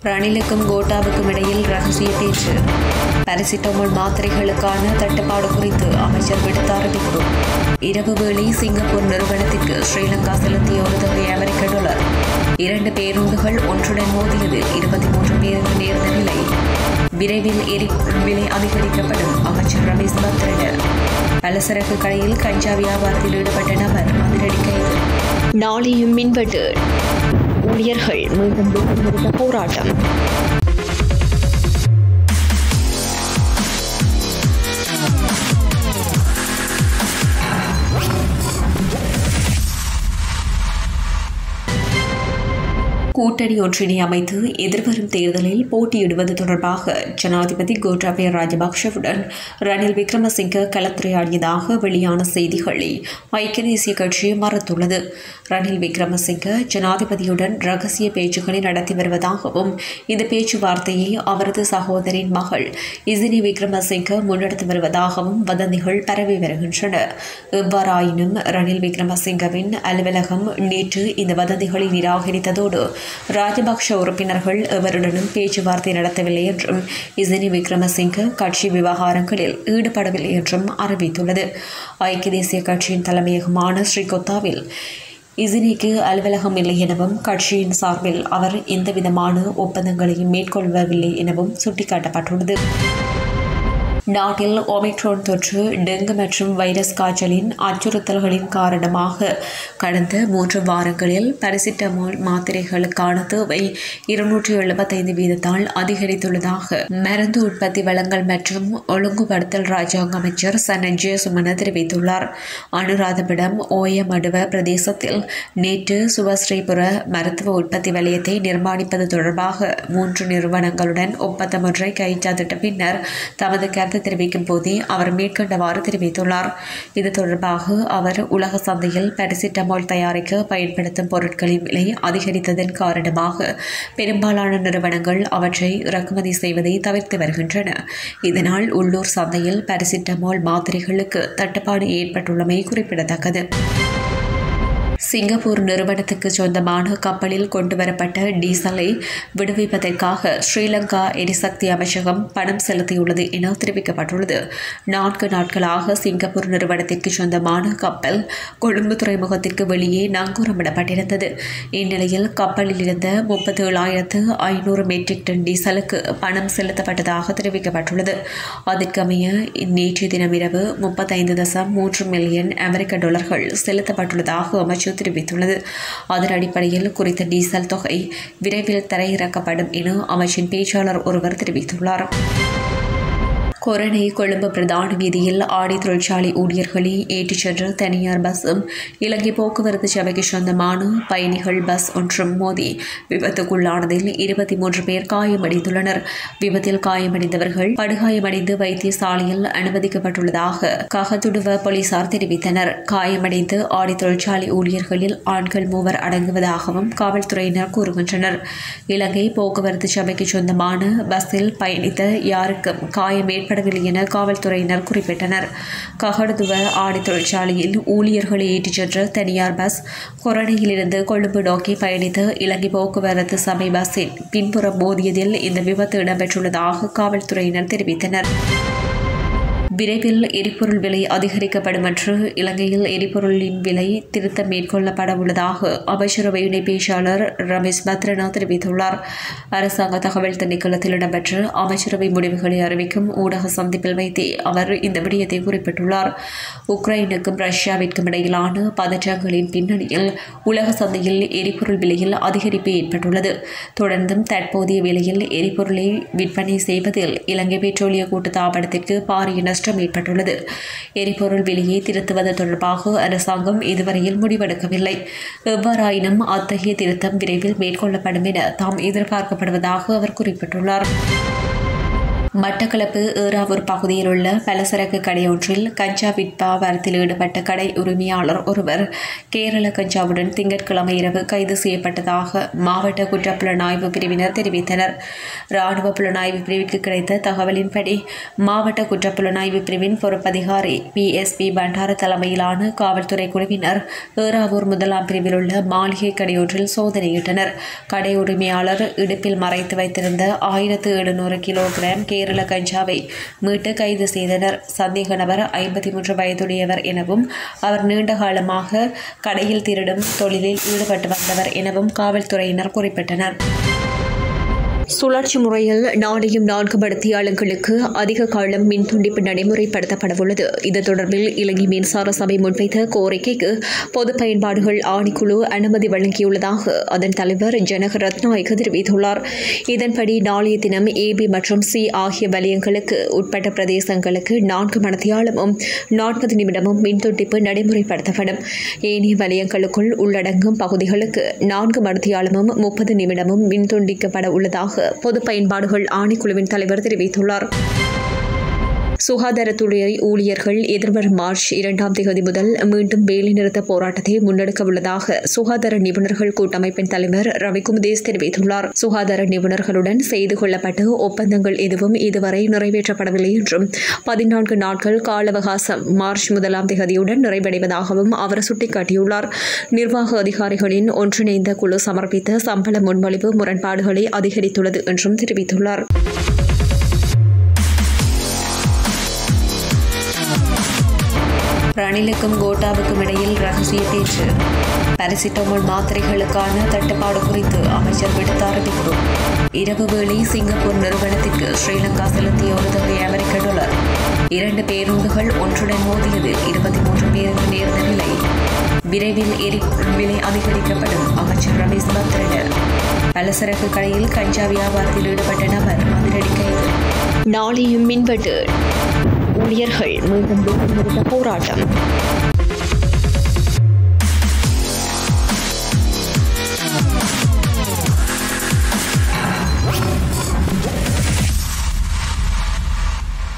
ரணிலுக்கும் கோட்டாவுக்கும் இடையில் ரகசிய பேச்சு பாராசிட்டமால் மாத்திரைகளுக்கான தட்டுப்பாடு குறித்து அமைச்சர் விடுத்த அறிவிப்பு இரவு வேளை சிங்கப்பூர் நிறுவனத்திற்கு ஸ்ரீலங்கா செலுத்திய ஒரு தொகை அமெரிக்க டாலர் இரண்டு பேருந்துகள் ஒன்றுடன் மோதியது இருபத்தி மூன்று பேருக்கு நேர்ந்த நிலை விரைவில் எரிபொருள் விலை அதிகரிக்கப்படும் அமைச்சர் ரமேஷ் பத்ரன் பலசரக்கு கடையில் கஞ்சா வியாபாரத்தில் ஈடுபட்ட நபர் அதிரடி கைது நாளையும் மின்வெட்டு ஊழியர்கள் மீண்டும் வேலைநிறுத்த போராட்டம் கூட்டணி ஒன்றினை அமைத்து எதிர்வரும் தேர்தலில் போட்டியிடுவது தொடர்பாக ஜனாதிபதி கோட்டாபய ராஜபக்ஷவுடன் ரணில் விக்ரமசிங்க கலந்துரையாடியதாக வெளியான செய்திகளை ஐக்கிய தேசிய கட்சி மறுத்துள்ளது ரணில் விக்ரமசிங்க ஜனாதிபதியுடன் ரகசிய பேச்சுக்களை நடத்தி வருவதாகவும் இந்த பேச்சுவார்த்தையை அவரது சகோதரின் மகள் இசினி விக்ரமசிங்க முன்னெடுத்து வருவதாகவும் வதந்திகள் பரவி வருகின்றன எவ்வாறாயினும் ரணில் விக்ரமசிங்கவின் அலுவலகம் நேற்று இந்த வதந்திகளை நிராகரித்ததோடு ராஜபக்ஷ உறுப்பினர்கள் எவருடனும் பேச்சுவார்த்தை நடத்தவில்லை என்றும் இசினி விக்ரமசிங்க கட்சி விவகாரங்களில் ஈடுபடவில்லை என்றும் அறிவித்துள்ளது ஐக்கிய தேசிய கட்சியின் தலைமையகமான ஸ்ரீகொத்தாவில் இசினிக்கு அலுவலகம் இல்லை எனவும் கட்சியின் சார்பில் அவர் எந்தவிதமான ஒப்பந்தங்களையும் மேற்கொள்ளவில்லை எனவும் சுட்டிக்காட்டப்பட்டுள்ளது நாட்டில் ஒமிக்ரோன் தொற்று டெங்கு மற்றும் வைரஸ் காய்ச்சலின் அச்சுறுத்தல்களின் காரணமாக கடந்த மூன்று வாரங்களில் பாராசிட்டமால் மாத்திரைகளுக்கான தேவை இருநூற்றி எழுபத்தைந்து வீதத்தால் அதிகரித்துள்ளதாக மருந்து உற்பத்தி வளங்கள் மற்றும் ஒழுங்குபடுத்தல் ராஜாங்க அமைச்சர் சனஞ்சய சுமன தெரிவித்துள்ளார் அனுராதபுரம் ஓயமடுவ பிரதேசத்தில் நேற்று சுபஸ்ரீபுர மருத்துவ உற்பத்தி வலயத்தை நிர்மாணிப்பது தொடர்பாக மூன்று நிறுவனங்களுடன் ஒப்பந்தம் ஒன்றை கைச்சாத்திட்ட பின்னர் தமது கருத்து தெரிவிக்கும் போதே அவர் மேற்கண்டவாறு தெரிவித்துள்ளார் இது தொடர்பாக அவர் உலக சந்தையில் பாராசிட்டமால் தயாரிக்க பயன்படுத்தும் பொருட்களின் விலை அதிகரித்ததன் காரணமாக பெரும்பாலான நிறுவனங்கள் அவற்றை இறக்குமதி செய்வதை தவிர்த்து வருகின்றன இதனால் உள்ளூர் சந்தையில் பாராசிட்டமால் மாத்திரைகளுக்கு தட்டுப்பாடு ஏற்பட்டுள்ளமை குறிப்பிடத்தக்கது சிங்கப்பூர் நிறுவனத்துக்கு சொந்தமான கப்பலில் கொண்டுவரப்பட்ட டீசலை விடுவிப்பதற்காக ஸ்ரீலங்கா எரிசக்தி அமைச்சகம் பணம் செலுத்தியுள்ளது என தெரிவிக்கப்பட்டுள்ளது நான்கு நாட்களாக சிங்கப்பூர் நிறுவனத்திற்கு சொந்தமான கப்பல் கொழும்பு துறைமுகத்திற்கு வெளியே நங்கூரமிடப்பட்டிருந்தது இந்நிலையில் கப்பலில் இருந்த முப்பத்தி ஏழாயிரத்து ஐநூறு மெட்ரிக் டன் டீசலுக்கு பணம் செலுத்தப்பட்டதாக தெரிவிக்கப்பட்டுள்ளது அதற்கமைய நேற்று தினமிரவு முப்பத்தைந்து தசம் மூன்று மில்லியன் அமெரிக்க டாலர்கள் செலுத்தப்பட்டுள்ளதாக அமைச்சர் தெரிவித்துள்ளது அதன் அடிப்படையில் குறித்த டீசல் தொகை விரைவில் தரையிறக்கப்படும் என அமைச்சின் பேச்சாளர் ஒருவர் தெரிவித்துள்ளார் கொரணை கொழும்பு பிரதான வீதியில் ஆடை தொழிற்சாலை ஊழியர்களை ஏற்றிச் சென்ற தனியார் பஸ்ஸும் இலங்கை போக்குவரத்து சபைக்கு சொந்தமான பயணிகள் பஸ் ஒன்றும் மோதி விபத்துக்குள்ளானதில் இருபத்தி மூன்று பேர் காயமடைந்துள்ளனர் விபத்தில் காயமடைந்தவர்கள் படுகாயமடைந்து வைத்தியசாலையில் அனுமதிக்கப்பட்டுள்ளதாக ககதுடுவ போலீசார் தெரிவித்தனர் காயமடைந்து ஆடை தொழிற்சாலை ஊழியர்களில் ஆண்கள் மூவர் அடங்குவதாகவும் காவல்துறையினர் கூறுகின்றனர் இலங்கை போக்குவரத்து சபைக்கு சொந்தமான பஸ்ஸில் பயணித்த யாருக்கும் காயம் ஏற்படவில்லை என காவல்துறையினர் குறிப்பிட்டனர் ககடுதுவ ஆடை தொழிற்சாலையில் ஊழியர்களை ஏற்றிச் சென்ற தனியார் பஸ் கொரணையிலிருந்து கொழும்பு நோக்கி பயணித்த இலங்கை போக்குவரத்து சபை பஸ்ஸின் பின்புறம் மோதியதில் இந்த விபத்து இடம்பெற்றுள்ளதாக காவல்துறையினர் தெரிவித்தனர் விரைவில் எரிபொருள் விலை அதிகரிக்கப்படும் என்று இலங்கையில் எரிபொருளின் விலை திருத்தம் மேற்கொள்ளப்பட உள்ளதாக அமைச்சரவை இணை பேச்சாளர் ரமேஷ் பத்ரனா தெரிவித்துள்ளார் அரசாங்க தகவல் திணைக்களத்தில் இடம்பெற்ற அமைச்சரவை முடிவுகளை அறிவிக்கும் ஊடக சந்திப்பில் வைத்தே அவர் இந்த விடயத்தை குறிப்பிட்டுள்ளார் உக்ரைனுக்கும் ரஷ்யாவிற்கும் இடையிலான பதற்றங்களின் பின்னணியில் உலக சந்தையில் எரிபொருள் விலையில் அதிகரிப்பு ஏற்பட்டுள்ளது தொடர்ந்தும் தற்போதைய விலையில் எரிபொருளை விற்பனை செய்வதில் இலங்கை பெட்ரோலிய கூட்டுத்தாபனத்திற்கு பாரிய நஷ்டம் ஏற்பட்டுள்ளது எரிபொருள் விலையை திருத்துவது தொடர்பாக அரசாங்கம் இதுவரையில் முடிவெடுக்கவில்லை எவ்வாறாயினும் அத்தகைய திருத்தம் விரைவில் மேற்கொள்ளப்படும் என தாம் எதிர்பார்க்கப்படுவதாக அவர் குறிப்பிட்டுள்ளார் மட்டக்களப்பு ஏறாவூர் பகுதியில் உள்ள பலசரக்கு கடையொன்றில் கஞ்சா விற்பாவரத்தில் ஈடுபட்ட கடை உரிமையாளர் ஒருவர் கேரள கஞ்சாவுடன் திங்கட்கிழமை இரவு கைது செய்யப்பட்டதாக மாவட்ட குற்றப்புலனாய்வு பிரிவினர் தெரிவித்தனர் ராணுவ புலனாய்வு பிரிவிற்கு கிடைத்த தகவலின்படி மாவட்ட குற்றப்புலனாய்வு பிரிவின் பொறுப்பதிகாரி பி எஸ் பி பண்டார தலைமையிலான காவல்துறை குழுவினர் ஏறாவூர் முதலாம் பிரிவில் உள்ள மாளிகை கடையொன்றில் சோதனையிட்டனர் கடை உரிமையாளர் இடுப்பில் மறைத்து வைத்திருந்த ஆயிரத்து எழுநூறு கிலோகிராம் கேரள கஞ்சாவை மீட்டு கைது செய்தனர் சந்தேக நபர் ஐம்பத்தி மூன்று வயதுடையவர் எனவும் அவர் நீண்ட காலமாக கடையில் திருடும் தொழிலில் ஈடுபட்டு வந்தவர் எனவும் காவல்துறையினர் குறிப்பிட்டனர் சுழற்சி முறையில் நாளையும் நான்கு மடத்தியாளர்களுக்கு அதிக காலம் மின் துண்டிப்பு நடைமுறைப்படுத்தப்படவுள்ளது இது தொடர்பில் இலங்கை மின்சார சபை முன்வைத்த கோரிக்கைக்கு பொது பயன்பாடுகள் ஆணைக்குழு அனுமதி வழங்கியுள்ளதாக அதன் தலைவர் ஜனக ரத்நாயக்க தெரிவித்துள்ளார் இதன்படி நாளைய தினம் ஏபி மற்றும் சி ஆகிய வலயங்களுக்கு உட்பட்ட பிரதேசங்களுக்கு நான்கு மணத்தியாலமும் நாற்பது நிமிடமும் மின் துண்டிப்பு நடைமுறைப்படுத்தப்படும் ஏனைய வலயங்களுக்குள் உள்ளடங்கும் பகுதிகளுக்கு நான்கு மணத்தியாலமும் முப்பது நிமிடமும் மின் துண்டிக்கப்பட உள்ளதாக பொது பயன்பாடுகள் ஆணைக்குழுவின் தலைவர் தெரிவித்துள்ளார் சுகாதாரத்துறை ஊழியர்கள் எதிர்வரும் மார்ச் இரண்டாம் தேதி முதல் மீண்டும் வேலைநிறுத்த போராட்டத்தை முன்னெடுக்க உள்ளதாக சுகாதார நிபுணர்கள் கூட்டமைப்பின் தலைவர் ரவிகுமுதேஷ் தெரிவித்துள்ளார் சுகாதார நிபுணர்களுடன் செய்து கொள்ளப்பட்ட ஒப்பந்தங்கள் எதுவும் இதுவரை நிறைவேற்றப்படவில்லை என்றும் பதினான்கு நாட்கள் கால அவகாசம் மார்ச் முதலாம் தேதியுடன் நிறைவடைவதாகவும் அவர் சுட்டிக்காட்டியுள்ளார் நிர்வாக அதிகாரிகளின் ஒன்றிணைந்த குழு சமர்ப்பித்த சம்பள முன்மொழிவு முரண்பாடுகளை அதிகரித்துள்ளது என்றும் தெரிவித்துள்ளார் ரணிலுக்கும் கோட்டாவுக்கும் இடையில் ரகசிய பேச்சு பாராசிட்டமால் மாத்திரைகளுக்கான தட்டுப்பாடு குறித்து அமைச்சர் விடுத்த அறிவிப்பு இரவு வேளை சிங்கப்பூர் நிறுவனத்திற்கு ஸ்ரீலங்கா செலுத்திய ஒரு தொகை அமெரிக்க டாலர் இரண்டு பேருந்துகள் ஒன்றுடன் மோதியது இருபத்தி மூன்று பேருக்கு நேர்ந்த நிலை விரைவில் எரிபொருள் விலை அதிகரிக்கப்படும் அமைச்சர் ரமேஷ் பத்ரனர் பலசரக்கு கடையில் கஞ்சா வியாபாரத்தில் ஈடுபட்ட நபர் அதிரடி கைது நாளையும் மின்வெட்டு ஊழியர்கள் மீண்டும் நிறுத்த போராட்டம்